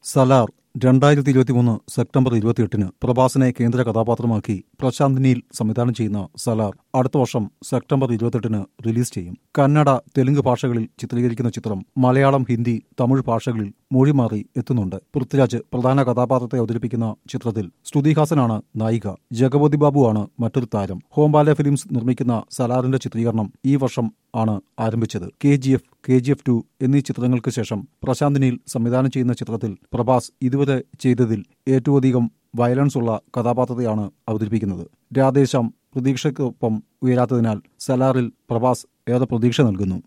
സലാർ രണ്ടായിരത്തി ഇരുപത്തിമൂന്ന് സെപ്റ്റംബർ ഇരുപത്തിയെട്ടിന് പ്രഭാസിനെ കേന്ദ്ര കഥാപാത്രമാക്കി പ്രശാന്ത് നീൽ സംവിധാനം ചെയ്യുന്ന സലാർ അടുത്ത വർഷം സെപ്റ്റംബർ ഇരുപത്തെട്ടിന് റിലീസ് ചെയ്യും കന്നഡ തെലുങ്ക് ഭാഷകളിൽ ചിത്രീകരിക്കുന്ന ചിത്രം മലയാളം ഹിന്ദി തമിഴ് ഭാഷകളിൽ മൊഴിമാറി എത്തുന്നുണ്ട് പൃഥ്വിരാജ് പ്രധാന കഥാപാത്രത്തെ അവതരിപ്പിക്കുന്ന ചിത്രത്തിൽ ശ്രുതിഹാസനാണ് നായിക ജഗപതി ബാബുവാണ് മറ്റൊരു താരം ഹോംബാല ഫിലിംസ് നിർമ്മിക്കുന്ന സലാറിന്റെ ചിത്രീകരണം ഈ വർഷം ആണ് ആരംഭിച്ചത് K G F K G F two എന്നീ ചിത്രങ്ങൾക്ക് ശേഷം പ്രശാന്ത് നീൽ സംവിധാനം ചെയ്യുന്ന ചിത്രത്തിൽ പ്രഭാസ് ഇതുവരെ ചെയ്തതിൽ ഏറ്റവുമധികം വയലൻസ് ഉള്ള കഥാപാത്രത്തെയാണ് അവതരിപ്പിക്കുന്നത് രാധേശ്യാം പ്രതീക്ഷയ്ക്കൊപ്പം ഉയരാത്തതിനാൽ സലാറിൽ പ്രഭാസ് ഏറെ പ്രതീക്ഷ നൽകുന്നു